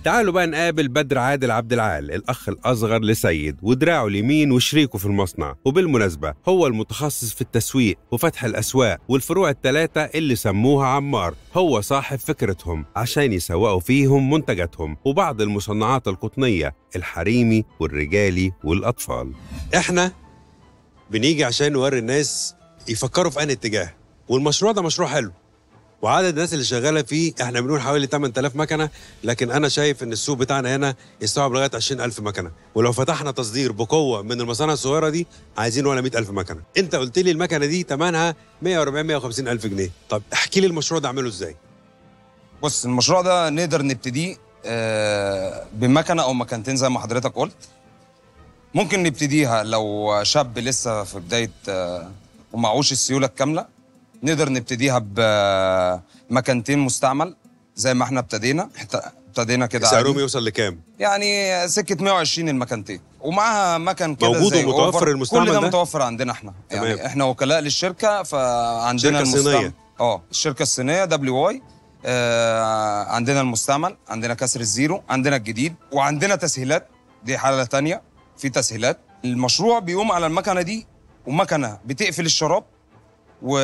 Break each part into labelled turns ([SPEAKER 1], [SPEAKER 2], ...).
[SPEAKER 1] تعالوا بقى نقابل بدر عادل عبد العال الأخ الأصغر لسيد ودراعه اليمين وشريكه في المصنع وبالمناسبة هو المتخصص في التسويق وفتح الأسواق والفروع الثلاثة اللي سموها عمار هو صاحب فكرتهم عشان يسوقوا فيهم منتجاتهم وبعض المصنعات القطنية الحريمي والرجالي والأطفال احنا بنيجي عشان نوري الناس يفكروا في أنهي اتجاه والمشروع ده مشروع حلو وعدد الناس اللي شغاله فيه احنا بنقول حوالي 8000 مكنه لكن انا شايف ان السوق بتاعنا هنا يستوعب لغايه 20000 مكنه ولو فتحنا تصدير بقوه من المصانع الصغيره دي عايزين ولا 100000 مكنه انت قلت لي المكنه دي ثمنها 140 150 الف جنيه طب احكي لي المشروع ده اعمله ازاي
[SPEAKER 2] بص المشروع ده نقدر نبتديه آه، بمكنه او مكنتين زي ما حضرتك قلت ممكن نبتديها لو شاب لسه في بدايه آه، ومعهوش السيوله الكامله نقدر نبتديها بمكنتين مستعمل زي ما احنا ابتدينا إحنا ابتدينا كده
[SPEAKER 1] سعرهم
[SPEAKER 2] عادي.
[SPEAKER 1] يوصل لكام
[SPEAKER 2] يعني سكه 120 المكنتين ومعاها مكن كده
[SPEAKER 1] موجود
[SPEAKER 2] زي
[SPEAKER 1] ومتوفر
[SPEAKER 2] أوفر.
[SPEAKER 1] المستعمل
[SPEAKER 2] كل ده
[SPEAKER 1] ده؟
[SPEAKER 2] متوفر عندنا احنا
[SPEAKER 1] تمام.
[SPEAKER 2] يعني احنا وكلاء للشركه فعندنا
[SPEAKER 1] شركة صينية.
[SPEAKER 2] المستعمل اه الشركه الصينيه دبليو واي آه عندنا المستعمل عندنا كسر الزيرو عندنا الجديد وعندنا تسهيلات دي حاله تانية في تسهيلات المشروع بيقوم على المكنه دي ومكنه بتقفل الشراب و...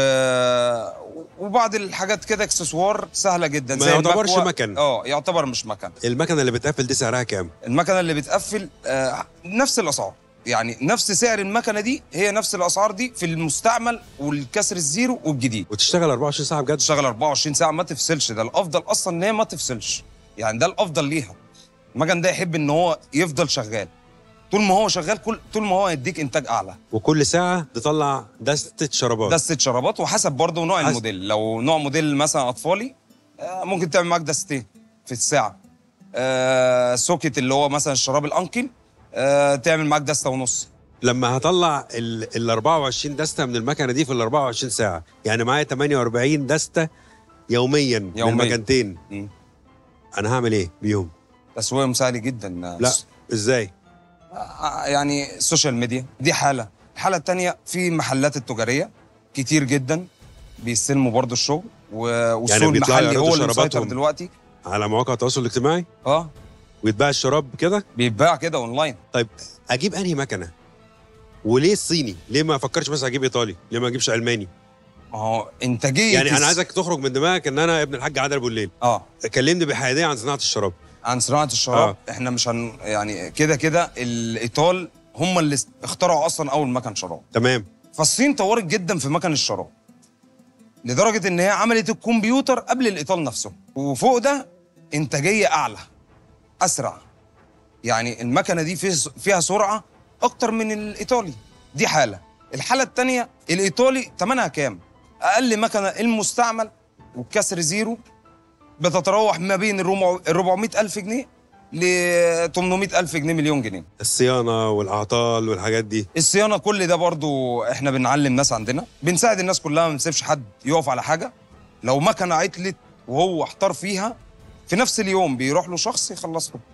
[SPEAKER 2] وبعض الحاجات كده اكسسوار سهله جدا
[SPEAKER 1] ما
[SPEAKER 2] زي
[SPEAKER 1] يعتبرش
[SPEAKER 2] المكوى.
[SPEAKER 1] مكن.
[SPEAKER 2] اه يعتبر مش مكن
[SPEAKER 1] المكنه اللي بتقفل دي سعرها كام
[SPEAKER 2] المكنه اللي بتقفل آه نفس الاسعار يعني نفس سعر المكنه دي هي نفس الاسعار دي في المستعمل والكسر الزيرو والجديد
[SPEAKER 1] وتشتغل 24 ساعه بجد
[SPEAKER 2] تشتغل 24 ساعه ما تفصلش ده الافضل اصلا ان هي ما تفصلش يعني ده الافضل ليها المكن ده يحب ان هو يفضل شغال طول ما هو شغال كل طول ما هو يديك انتاج اعلى
[SPEAKER 1] وكل ساعه تطلع دستة شرابات
[SPEAKER 2] دستة شرابات وحسب برضه نوع
[SPEAKER 1] حسب.
[SPEAKER 2] الموديل لو نوع موديل مثلا اطفالي آه، ممكن تعمل معاك دستين في الساعه آه، سوكت اللي هو مثلا الشراب الانكل آه، تعمل معاك دسته ونص
[SPEAKER 1] لما هطلع ال ال 24 دسته من المكنه دي في ال 24 ساعه يعني معايا 48 دسته يوميا, من
[SPEAKER 2] يومياً.
[SPEAKER 1] المكنتين
[SPEAKER 2] مم.
[SPEAKER 1] انا هعمل ايه بيهم
[SPEAKER 2] تسويق مساعد جدا آه،
[SPEAKER 1] لا ازاي
[SPEAKER 2] آه، يعني السوشيال ميديا دي حاله الحاله الثانيه في محلات التجاريه كتير جدا بيستلموا برضو الشغل و- والسوق
[SPEAKER 1] بيطلعوا
[SPEAKER 2] المحلي
[SPEAKER 1] يعرضوا
[SPEAKER 2] هو اللي مسيطر
[SPEAKER 1] شراباتهم.
[SPEAKER 2] دلوقتي
[SPEAKER 1] على مواقع التواصل الاجتماعي
[SPEAKER 2] اه
[SPEAKER 1] ويتباع الشراب كده
[SPEAKER 2] بيتباع كده اونلاين
[SPEAKER 1] طيب اجيب انهي مكنه وليه الصيني ليه ما افكرش مثلا اجيب ايطالي ليه ما اجيبش الماني
[SPEAKER 2] ما هو انتاجيه
[SPEAKER 1] يعني انا
[SPEAKER 2] الس-
[SPEAKER 1] عايزك تخرج من دماغك ان انا ابن الحاج عادل ابو الليل
[SPEAKER 2] اه
[SPEAKER 1] كلمني بحياديه عن صناعه الشراب
[SPEAKER 2] عن صناعه الشراب
[SPEAKER 1] آه.
[SPEAKER 2] آه. احنا مش هن يعني كده كده الايطال هم اللي است- اخترعوا اصلا اول مكن شراب
[SPEAKER 1] تمام
[SPEAKER 2] فالصين طورت جدا في مكن الشراب لدرجه ان هي عملت الكمبيوتر قبل الايطال نفسه وفوق ده انتاجيه اعلى اسرع يعني المكنه دي في- فيها سرعه اكتر من الايطالي دي حاله الحاله الثانيه الايطالي ثمنها كام اقل مكنه المستعمل والكسر زيرو بتتراوح ما بين ال 400 الف جنيه ل 800 الف جنيه مليون جنيه
[SPEAKER 1] الصيانه والاعطال والحاجات دي
[SPEAKER 2] الصيانه كل ده برضو احنا بنعلم ناس عندنا بنساعد الناس كلها ما بنسيبش حد يقف على حاجه لو مكنه عطلت وهو احتار فيها في نفس اليوم بيروح له شخص يخلص له